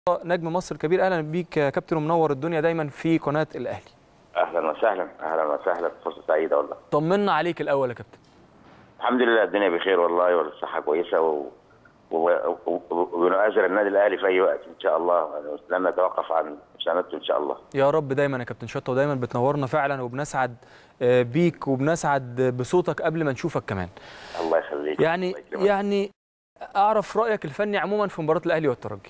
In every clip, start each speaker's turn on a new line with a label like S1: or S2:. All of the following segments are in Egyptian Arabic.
S1: نجم مصر الكبير اهلا بيك يا كابتن ومنور الدنيا دايما في قناه الاهلي
S2: اهلا وسهلا اهلا وسهلا فرصه سعيده والله
S1: طمنا عليك الاول يا كابتن
S2: الحمد لله الدنيا بخير والله والصحه كويسه و... ونؤازر النادي الاهلي في اي وقت ان شاء الله لن نتوقف عن مساندته ان شاء الله
S1: يا رب دايما يا كابتن شطه ودايما بتنورنا فعلا وبنسعد بيك وبنسعد بصوتك قبل ما نشوفك كمان
S2: الله يخليك
S1: يعني
S2: الله
S1: يعني اعرف رايك الفني عموما في مباراه الاهلي والترجي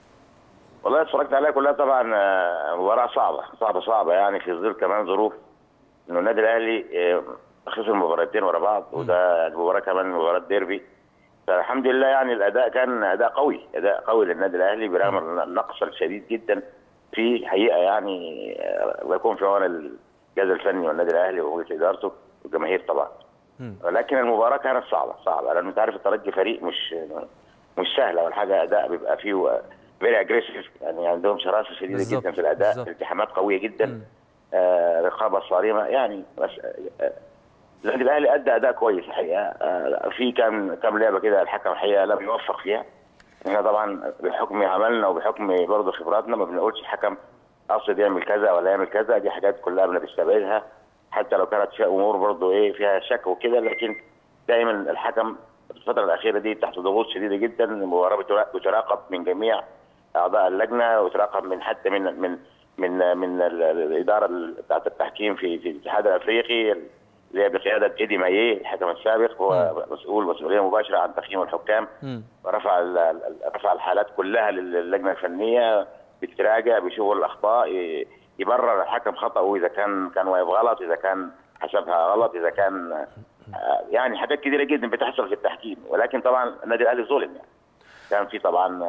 S2: والله اتفرجت عليها كلها طبعا مباراه صعبه صعبه صعبه يعني في ظل كمان ظروف انه النادي الاهلي خسر مباراتين ورا بعض وده المباراه كمان مباراه ديربي فالحمد لله يعني الاداء كان اداء قوي اداء قوي للنادي الاهلي برغم النقص الشديد جدا في حقيقه يعني الله يكون في عون الجهاز الفني والنادي الاهلي ومجلس ادارته والجماهير طبعا ولكن المباراه كانت صعبه صعبه لان انت عارف الترجي فريق مش مش سهل اول حاجه اداء بيبقى فيه فيري اجريسيف يعني عندهم شراسه شديده
S1: بالزبط.
S2: جدا في الاداء التحامات قويه جدا آه رقابه صارمه يعني بس آه النادي الاهلي ادى اداء كويس الحقيقه آه في كام كام لعبه كده الحكم الحقيقه لم يوفق فيها احنا طبعا بحكم عملنا وبحكم برضه خبراتنا ما بنقولش الحكم قصد يعمل كذا ولا يعمل كذا دي حاجات كلها بنستبعدها حتى لو كانت فيها امور برضه ايه فيها شك وكده لكن دايما الحكم في الفتره الاخيره دي تحت ضغوط شديده جدا المباراه بتراقب من جميع اعضاء اللجنه وتراقب من حتى من من من من الاداره بتاعت التحكيم في في الاتحاد الافريقي اللي هي بقياده ايدي ماييه الحكم السابق هو مسؤول مسؤوليه مباشره عن تقييم الحكام ورفع رفع الحالات كلها للجنه الفنيه بتراجع بيشوفوا الاخطاء يبرر الحكم خطاه اذا كان كان واقف غلط اذا كان حسبها غلط اذا كان يعني حاجات كثيره جدا بتحصل في التحكيم ولكن طبعا النادي الاهلي ظلم يعني كان في طبعا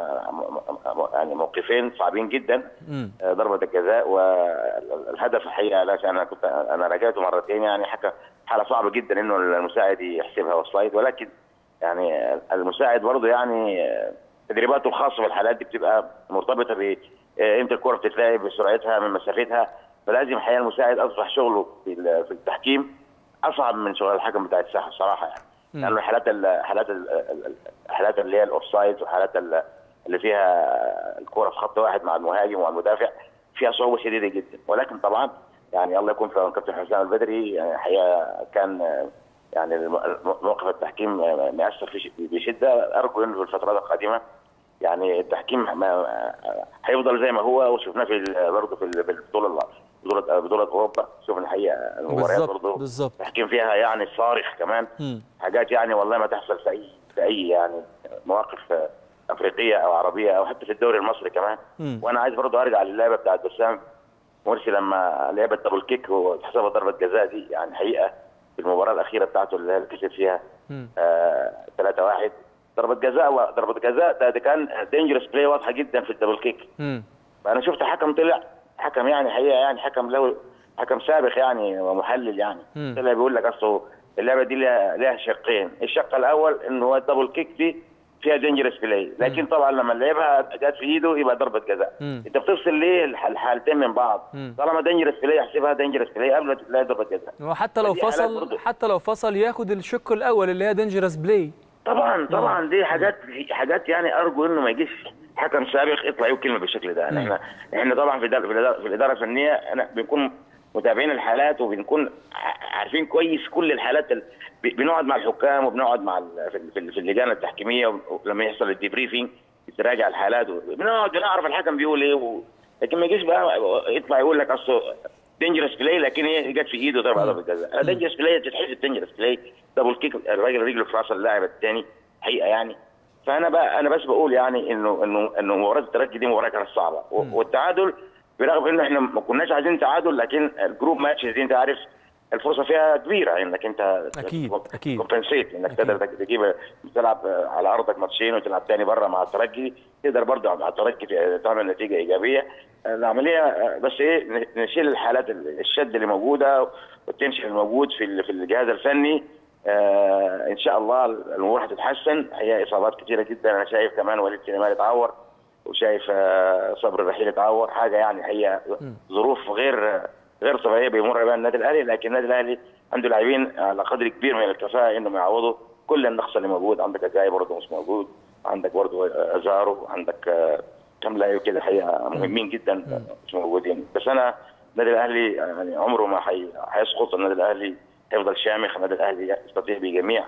S2: يعني موقفين صعبين جدا ضربه الجزاء والهدف الحقيقه عشان انا كنت انا راجعته مرتين يعني حكى حاله صعبه جدا انه المساعد يحسبها اوفسايد ولكن يعني المساعد برضه يعني تدريباته الخاصه بالحالات دي بتبقى مرتبطه ب امتى الكره بتتلعب بسرعتها من مسافتها فلازم الحقيقه المساعد اصبح شغله في التحكيم اصعب من شغل الحكم بتاع الساحه الصراحه يعني لانه يعني الحالات الحالات الحالات اللي هي الاوفسايد وحالات اللي فيها الكره في خط واحد مع المهاجم والمدافع فيها صعوبه شديده جدا ولكن طبعا يعني الله يكون في عون كابتن حسام البدري يعني الحقيقه كان يعني موقف التحكيم مؤثر في بشده ارجو انه في الفترات القادمه يعني التحكيم ما هيفضل زي ما هو وشفناه في برضه في البطوله بطوله بطوله اوروبا شوفنا الحقيقه المباريات برضه
S1: بالظبط
S2: التحكيم فيها يعني صارخ كمان م. حاجات يعني والله ما تحصل في اي في اي يعني مواقف افريقيه او عربيه او حتى في الدوري المصري كمان م. وانا عايز برضه ارجع للعبه بتاعت بسام مرسي لما لعبه دبل كيك وحسبها ضربه جزاء دي يعني حقيقه في المباراه الاخيره بتاعته اللي كسب فيها 3 آه 1 ضربه جزاء ضربه جزاء ده, ده كان دينجرس بلاي واضحه جدا في الدبل كيك انا شفت حكم طلع حكم يعني حقيقه يعني حكم له حكم سابق يعني ومحلل يعني طلع بيقول لك اصله اللعبه دي لها لها شقين الشق الاول انه هو الدبل كيك دي فيها دينجرس بلاي لكن طبعا لما لعبها جت في ايده يبقى ضربه جزاء انت بتفصل ليه الحالتين من بعض طالما دينجرس بلاي احسبها دينجرس بلاي قبل ما تلاقي ضربه جزاء
S1: وحتى لو فصل حتى لو فصل ياخد الشق الاول اللي هي دينجرس بلاي
S2: طبعا طبعا دي حاجات حاجات يعني ارجو انه ما يجيش حكم سابق يطلع يقول كلمه بالشكل ده احنا احنا طبعا في الاداره في الاداره الفنيه انا بنكون متابعين الحالات وبنكون عارفين كويس كل الحالات ال... بنقعد مع الحكام وبنقعد مع ال... في اللجان التحكيميه ولما يحصل الديبريفنج بتراجع الحالات بنقعد بنعرف الحكم بيقول ايه و... لكن ما يجيش بقى يطلع يقول لك اصله دينجرس بلاي لكن هي جت في ايده ضربه ضربه جزاء دينجرس بلاي تتحسب دينجرس بلاي دبل كيك الراجل رجله في راس اللاعب الثاني حقيقه يعني فانا بقى انا بس بقول يعني انه انه انه مباراه الترجي دي مباراه كانت صعبه والتعادل برغم ان احنا ما كناش عايزين تعادل لكن الجروب ماتش دي انت عارف الفرصه فيها كبيره انك انت
S1: اكيد اكيد
S2: كومبنسيت انك تقدر تجيب تلعب على ارضك ماتشين وتلعب تاني بره مع الترجي تقدر برضه مع الترجي تعمل نتيجه ايجابيه العمليه بس ايه نشيل الحالات الشد اللي موجوده والتنشن الموجود في في الجهاز الفني آه ان شاء الله الامور هتتحسن هي اصابات كثيره جدا انا شايف كمان وليد سليمان اتعور وشايف آه صبر الرحيل اتعور حاجه يعني هي ظروف غير غير طبيعيه بيمر بها النادي الاهلي لكن النادي الاهلي عنده لاعبين على قدر كبير من الكفاءه انهم يعوضوا كل النقص اللي موجود عندك اجاي برضه مش موجود عندك برضه ازارو عندك كم لاعب كده حقيقه مهمين جدا مش موجودين بس انا النادي الاهلي يعني عمره ما حي- هيسقط النادي الاهلي هيفضل شامخ النادي الاهلي يستطيع بجميع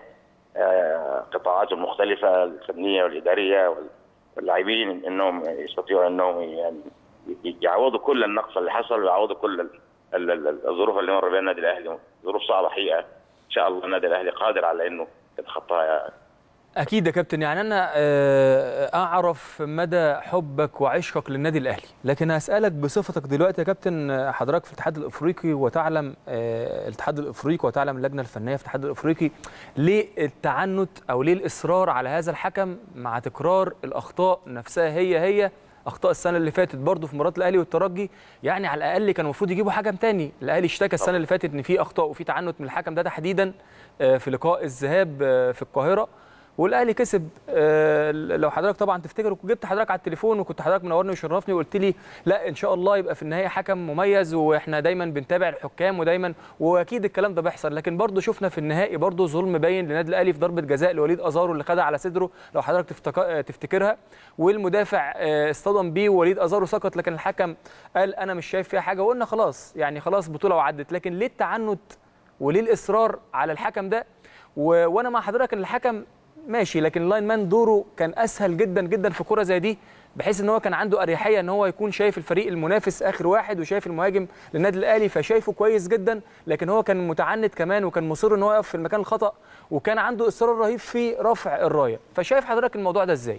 S2: آه، قطاعاته المختلفه الفنيه والاداريه وال- واللاعبين انهم يستطيعوا انهم يعني يعوضوا كل النقص اللي حصل ويعوضوا كل ال- ال- ال- الظروف اللي مر بها النادي الاهلي ظروف صعبه حقيقه ان شاء الله النادي الاهلي قادر على انه يتخطاها
S1: اكيد يا كابتن يعني انا آه، اعرف مدى حبك وعشقك للنادي الاهلي لكن هسالك بصفتك دلوقتي يا كابتن آه، حضرتك في الاتحاد الافريقي وتعلم آه، الاتحاد الافريقي وتعلم اللجنه الفنيه في الاتحاد الافريقي ليه التعنت او ليه الاصرار على هذا الحكم مع تكرار الاخطاء نفسها هي هي اخطاء السنه اللي فاتت برضه في مباراه الاهلي والترجي يعني على الاقل كان المفروض يجيبوا حكم تاني الاهلي اشتكى السنه اللي فاتت ان في اخطاء وفي تعنت من الحكم ده تحديدا آه، في لقاء الذهاب آه، في القاهره والاهلي كسب آه، لو حضرتك طبعا تفتكر وجبت حضرتك على التليفون وكنت حضرتك منورني وشرفني وقلت لي لا ان شاء الله يبقى في النهايه حكم مميز واحنا دايما بنتابع الحكام ودايما واكيد الكلام ده بيحصل لكن برضه شفنا في النهائي برضه ظلم باين للنادي الاهلي في ضربه جزاء لوليد ازارو اللي خدها على صدره لو حضرتك تفتك- آه، تفتكرها والمدافع آه، اصطدم بيه ووليد ازارو سقط لكن الحكم قال انا مش شايف فيها حاجه وقلنا خلاص يعني خلاص بطوله وعدت لكن ليه التعنت وليه الاصرار على الحكم ده و... وانا مع حضرتك ان الحكم ماشي لكن اللاين مان دوره كان اسهل جدا جدا في كره زي دي بحيث ان هو كان عنده اريحيه ان هو يكون شايف الفريق المنافس اخر واحد وشايف المهاجم للنادي الاهلي فشايفه كويس جدا لكن هو كان متعنت كمان وكان مصر ان هو يقف في المكان الخطا وكان عنده اصرار رهيب في رفع الرايه فشايف حضرتك الموضوع ده ازاي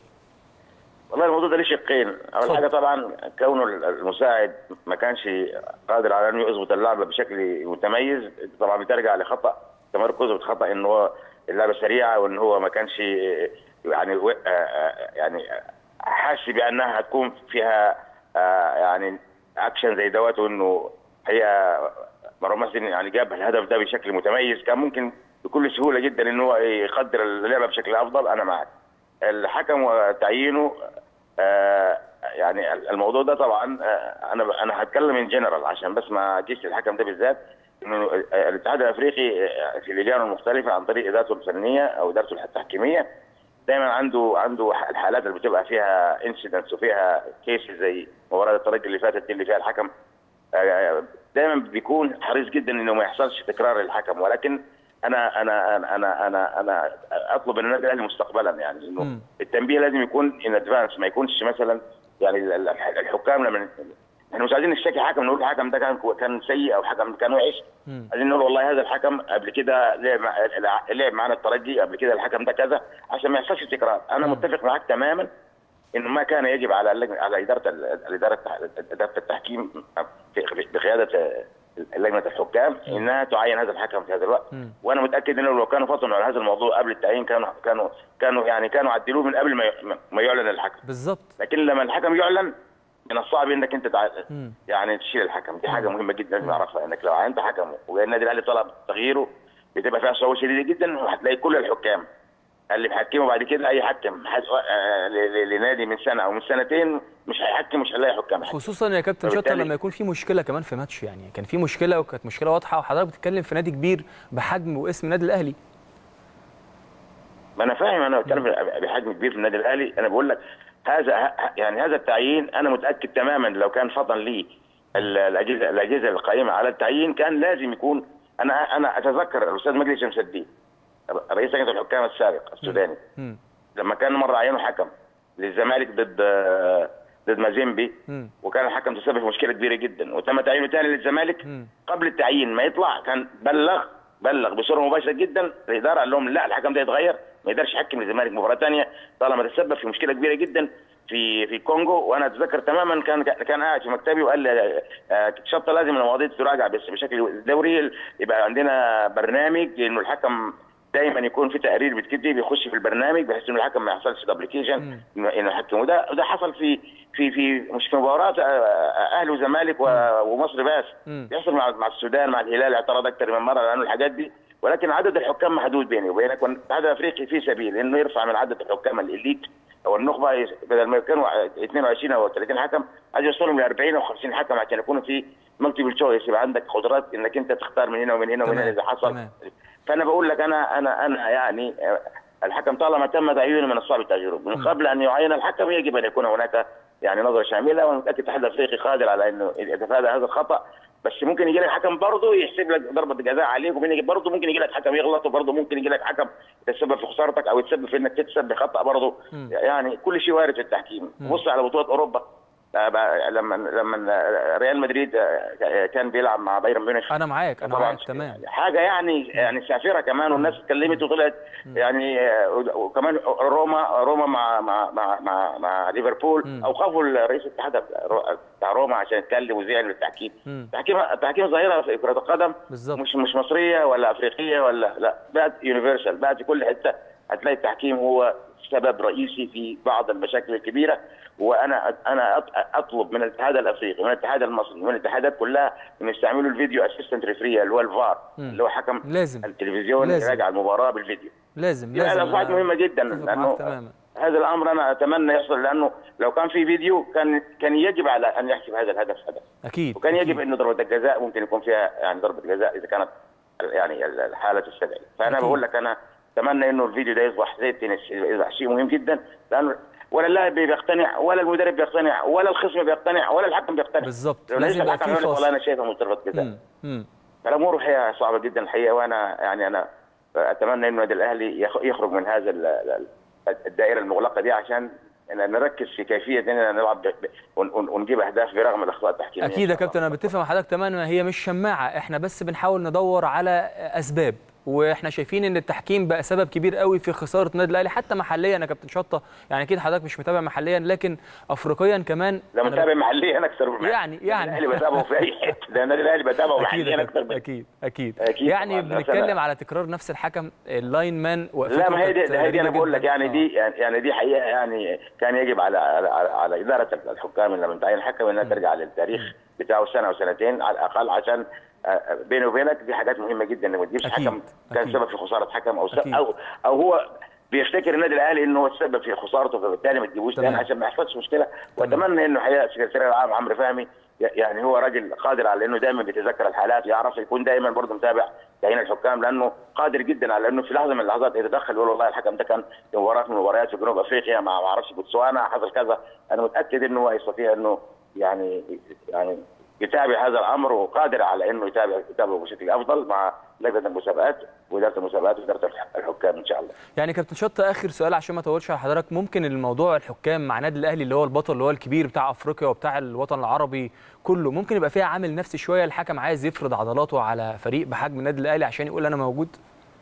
S2: والله الموضوع ده ليه شقين،
S1: اتفضل.
S2: اول حاجه طبعا كونه المساعد ما كانش قادر على انه يظبط اللعبه بشكل متميز طبعا بترجع لخطا تمركز وخطا ان هو اللعبه سريعه وان هو ما كانش يعني و- آه، آه، يعني حاسس بانها هتكون فيها آه، يعني اكشن زي دوت وانه هي مروان محسن يعني جاب الهدف ده بشكل متميز كان ممكن بكل سهوله جدا ان هو يقدر اللعبه بشكل افضل انا معك الحكم وتعيينه آه، يعني الموضوع ده طبعا آه، انا انا هتكلم ان جنرال عشان بس ما اجيش الحكم ده بالذات انه آه، الاتحاد الافريقي آه، في لجانه المختلفه عن طريق ادارته الفنيه او ادارته التحكيميه دايما عنده عنده الحالات اللي بتبقى فيها انسيدنتس وفيها كيسز زي مباراه الترجي اللي فاتت دي اللي فيها الحكم آه، دايما بيكون حريص جدا انه ما يحصلش تكرار للحكم ولكن انا انا انا انا انا, أنا اطلب من النادي الاهلي مستقبلا يعني انه
S1: مم.
S2: التنبيه لازم يكون ان ادفانس ما يكونش مثلا يعني ال- ال- الحكام لما احنا مش عايزين نشتكي حكم نقول الحكم ده كان كو- كان سيء او حكم كان وحش
S1: مم.
S2: عايزين نقول والله هذا الحكم قبل كده لعب مع- لعب معانا الترجي قبل كده الحكم ده كذا عشان ما يحصلش تكرار انا متفق معاك تماما انه ما كان يجب على اللجنه على اداره ال- الاداره اداره التحكيم في- بقياده لجنه الحكام انها تعين هذا الحكم في هذا الوقت
S1: مم.
S2: وانا متاكد انه لو كانوا فطنوا على هذا الموضوع قبل التعيين كانوا كانوا كانوا يعني كانوا عدلوه من قبل ما ي- ما يعلن الحكم
S1: بالظبط
S2: لكن لما الحكم يعلن من الصعب انك انت تع...
S1: مم.
S2: يعني تشيل الحكم دي حاجه مهمه جدا لازم نعرفها انك لو عينت حكم والنادي الاهلي طلب تغييره بتبقى فيها صعوبه شديده جدا وهتلاقي كل الحكام اللي بيحكموا بعد كده اي حكم حد... آه، ل- ل- لنادي من سنه او من سنتين مش هيحكم مش هيلاقي حكام
S1: خصوصا يا كابتن شطه
S2: فبالتالي-
S1: لما يكون في مشكله كمان في ماتش يعني كان في مشكله وكانت مشكله واضحه وحضرتك بتتكلم في نادي كبير بحجم واسم النادي الاهلي
S2: ما انا فاهم انا بتكلم بحجم كبير في النادي الاهلي انا بقول لك هذا ه- يعني هذا التعيين انا متاكد تماما لو كان فضل لي ال- الاجهزه الاجهزه القائمه على التعيين كان لازم يكون انا انا اتذكر الاستاذ مجلس شمس الدين رئيس لجنه الحكام السابق السوداني
S1: مم.
S2: لما كان مره عينه حكم للزمالك ضد ضد مازيمبي
S1: مم.
S2: وكان الحكم تسبب في مشكله كبيره جدا وتم تعيينه ثاني للزمالك
S1: مم.
S2: قبل التعيين ما يطلع كان بلغ بلغ بصوره مباشره جدا الاداره قال لهم لا الحكم ده يتغير ما يقدرش يحكم للزمالك مباراه ثانيه طالما تسبب في مشكله كبيره جدا في في الكونغو وانا اتذكر تماما كان كان قاعد في مكتبي وقال لي آه، شطه لازم المواضيع تراجع بس بشكل دوري يبقى عندنا برنامج انه الحكم دايما يكون في تقرير بتكتب بيخش في البرنامج بحيث انه الحكم ما يحصلش دبليكيشن انه إنه يحكم وده وده حصل في في في مش في مباراه آه، آه، اهلي وزمالك و- ومصر بس
S1: مم.
S2: بيحصل مع مع السودان مع الهلال اعترض اكثر من مره لانه الحاجات دي ولكن عدد الحكام محدود بيني وبينك والاتحاد الافريقي في سبيل انه يرفع من عدد الحكام الاليت او النخبه يس- بدل ما كانوا 22 او 30 حكم عايز يوصلهم ل 40 او 50 حكم عشان يكونوا في مالتيبل تشويس يبقى عندك قدرات انك انت تختار من هنا ومن هنا ومن
S1: تمام،
S2: هنا اذا حصل
S1: تمام.
S2: فانا بقول لك انا انا انا يعني آه، الحكم طالما تم تعيينه من الصعب تغييره من قبل ان يعين الحكم يجب ان يكون هناك يعني نظره شامله وانا متاكد الاتحاد الافريقي قادر على انه يتفادى هذا الخطا بس ممكن يجي لك حكم برضه يحسب لك ضربه جزاء عليك وممكن يجي برضه ممكن يجي لك حكم يغلط وبرضه ممكن يجي لك حكم يتسبب في خسارتك او يتسبب في انك تكسب بخطا برضه يعني كل شيء وارد في التحكيم بص على بطوله اوروبا لما لما ريال مدريد كان بيلعب مع بايرن ميونخ
S1: انا معاك انا معاك تمام
S2: حاجه يعني يعني سافره كمان والناس اتكلمت وطلعت يعني وكمان روما روما مع مع مع مع, مع ليفربول اوقفوا رئيس الاتحاد بتاع روما عشان يتكلم وزعل من التحكيم التحكيم التحكيم ظاهره في كره القدم
S1: بالظبط
S2: مش مش مصريه ولا افريقيه ولا لا بقت يونيفرسال بقت في كل حته هتلاقي التحكيم هو سبب رئيسي في بعض المشاكل الكبيره وانا انا اطلب من الاتحاد الافريقي ومن الاتحاد المصري ومن الاتحادات كلها ان يستعملوا الفيديو اسيستنت ريفري اللي هو الفار اللي هو حكم
S1: لازم
S2: التلفزيون
S1: لازم.
S2: يراجع المباراه بالفيديو
S1: لازم
S2: يعني
S1: لازم
S2: اصبحت مهمه جدا لانه هذا الامر انا اتمنى يحصل لانه لو كان في فيديو كان كان يجب على ان يحسب هذا الهدف هدف
S1: اكيد
S2: وكان
S1: أكيد.
S2: يجب انه ضربه الجزاء ممكن يكون فيها يعني ضربه جزاء اذا كانت يعني الحاله تستدعي فانا
S1: أكيد.
S2: بقول لك انا اتمنى انه الفيديو ده يصبح زي التنس يصبح شيء مهم جدا لانه ولا اللاعب بيقتنع ولا المدرب بيقتنع ولا الخصم بيقتنع ولا الحكم بيقتنع
S1: بالظبط
S2: لو
S1: لازم
S2: لازم
S1: يبقى
S2: الحكم
S1: في
S2: يقول لك والله
S1: فاصل
S2: انا شايفها ضربه جزاء
S1: مم. مم.
S2: فالامور هي صعبه جدا الحقيقه وانا يعني انا اتمنى انه النادي الاهلي يخ- يخرج من هذا ال- ال- الدائره المغلقه دي عشان إن نركز في كيفيه اننا نلعب ب- ب- ون- ون- ونجيب اهداف برغم الاخطاء التحكيميه
S1: اكيد يا كابتن انا بتفق مع حضرتك تماما هي مش شماعه احنا بس بنحاول ندور على اسباب واحنا شايفين ان التحكيم بقى سبب كبير قوي في خساره النادي الاهلي حتى محليا يا كابتن شطه يعني اكيد حضرتك مش متابع محليا لكن افريقيا كمان
S2: لا
S1: أنا
S2: متابع محليا اكثر من
S1: يعني- يعني.
S2: الاهلي بتابعه في اي حته ده النادي الاهلي بتابعه
S1: اكيد
S2: محليا
S1: يا
S2: اكثر
S1: كابتن،
S2: من
S1: اكيد اكيد
S2: أكيد
S1: يعني
S2: طبعاً.
S1: بنتكلم على تكرار نفس الحكم اللاين مان وقفته
S2: لا ما هي دي,
S1: كانت
S2: هي دي انا
S1: غريبة
S2: بقول لك
S1: جداً.
S2: يعني
S1: آه.
S2: دي يعني يعني دي حقيقه يعني كان يجب على على, على, على اداره الحكام لما تعين حكم انها ترجع للتاريخ بتاعه سنه او سنتين على الاقل عشان آه، بيني وبينك دي حاجات مهمه جدا انك ما تجيبش
S1: أكيد،
S2: حكم كان
S1: أكيد.
S2: سبب في خساره حكم او س-
S1: أكيد.
S2: او او هو بيفتكر النادي الاهلي انه هو السبب في خسارته فبالتالي ما تجيبوش
S1: تمام.
S2: تاني عشان ما يحصلش مشكله واتمنى انه حقيقه السكرتير العام عمرو فهمي ي- يعني هو راجل قادر على انه دائما بيتذكر الحالات يعرف يكون دائما برضه متابع تعيين الحكام لانه قادر جدا على انه في لحظه من اللحظات يتدخل يقول والله الحكم ده كان في مباراه من المباريات في جنوب افريقيا مع ما اعرفش بوتسوانا حصل كذا انا متاكد انه هو يستطيع انه يعني يعني يتابع هذا الامر وقادر على انه يتابع يتابعه بشكل افضل مع لجنه المسابقات واداره المسابقات واداره الحكام ان شاء الله.
S1: يعني كابتن شطه اخر سؤال عشان ما اطولش على حضرتك ممكن الموضوع الحكام مع نادي الاهلي اللي هو البطل اللي هو الكبير بتاع افريقيا وبتاع الوطن العربي كله ممكن يبقى فيها عامل نفسي شويه الحكم عايز يفرض عضلاته على فريق بحجم النادي الاهلي عشان يقول انا موجود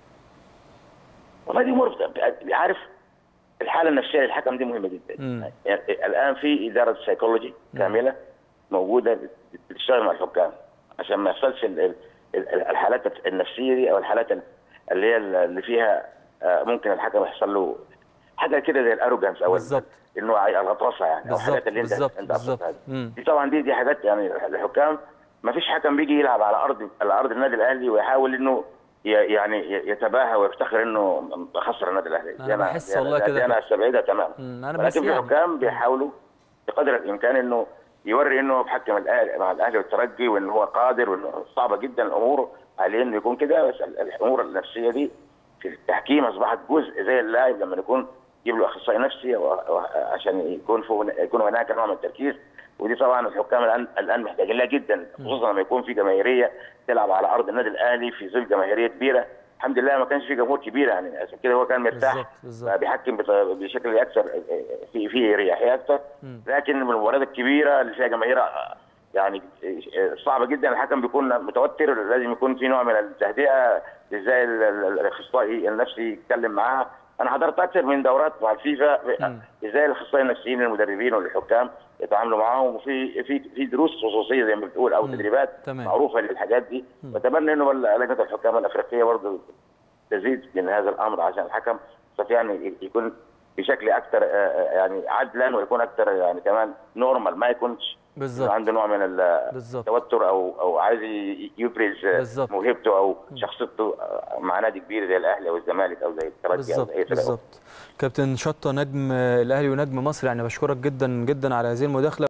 S2: والله دي امور عارف الحاله النفسيه للحكم دي مهمه جدا
S1: مم.
S2: يعني الان في اداره سيكولوجي كامله موجوده بتشتغل مع الحكام عشان ما يحصلش ال- ال- ال- الحالات النفسيه دي او الحالات ال- اللي هي اللي فيها آه، ممكن الحكم يحصل له حاجه كده زي الاروجنس او
S1: بالظبط.
S2: انه عاي- الغطرسه يعني او
S1: بالظبط،
S2: الحاجات اللي انت
S1: بالظبط،
S2: انت
S1: بالظبط.
S2: قصدها دي.
S1: مم.
S2: دي طبعا دي دي حاجات يعني الحكام ما فيش حكم بيجي يلعب على ارض على ارض النادي الاهلي ويحاول انه ي- يعني يتباهى ويفتخر انه خسر النادي الاهلي
S1: أنا
S2: دي
S1: بحس
S2: دي
S1: والله
S2: دي
S1: كده
S2: انا استبعدها تماما
S1: مم، أنا بس
S2: ولكن في
S1: يعني-
S2: حكام بيحاولوا بقدر الامكان انه يوري انه بحكم الاهلي مع الاهلي والترجي وانه هو قادر وانه صعبه جدا الامور عليه انه يكون كده بس ال- الامور النفسيه دي في التحكيم اصبحت جزء زي اللاعب لما يكون يجيب له اخصائي نفسي و- و- عشان يكون فوق يكون هناك نوع من التركيز ودي طبعا الحكام الان الان محتاجين لها جدا خصوصا لما يكون في جماهيريه تلعب على ارض النادي الاهلي في ظل جماهيريه كبيره الحمد لله ما كانش في جمهور كبير يعني عشان كده هو كان مرتاح
S1: بالظبط، بالظبط.
S2: بيحكم بط- بشكل اكثر في في اريحيه اكثر لكن من المباريات الكبيره اللي فيها جماهير يعني صعبه جدا الحكم بيكون متوتر لازم يكون في نوع من التهدئه ازاي ال- ال- الاخصائي النفسي يتكلم معاه انا حضرت اكثر من دورات مع الفيفا ازاي الاخصائي النفسيين المدربين والحكام يتعاملوا معاهم وفي في في دروس خصوصيه زي ما بتقول او تدريبات
S1: تمام.
S2: معروفه للحاجات دي واتمنى انه لجنه الحكام الافريقيه برضه تزيد من هذا الامر عشان الحكم يستطيع ان يكون بشكل اكثر يعني عدلا ويكون اكثر يعني كمان نورمال ما يكونش
S1: بالظبط.
S2: عنده نوع من ال-
S1: بالظبط.
S2: التوتر او او عايز ي- يبرز
S1: بالظبط.
S2: موهبته او شخصيته مع نادي كبير زي الاهلي او الزمالك او زي الترجي او
S1: بالظبط
S2: زي اي فرقه
S1: بالظبط كابتن شطه نجم الاهلي ونجم مصر يعني بشكرك جدا جدا على هذه المداخله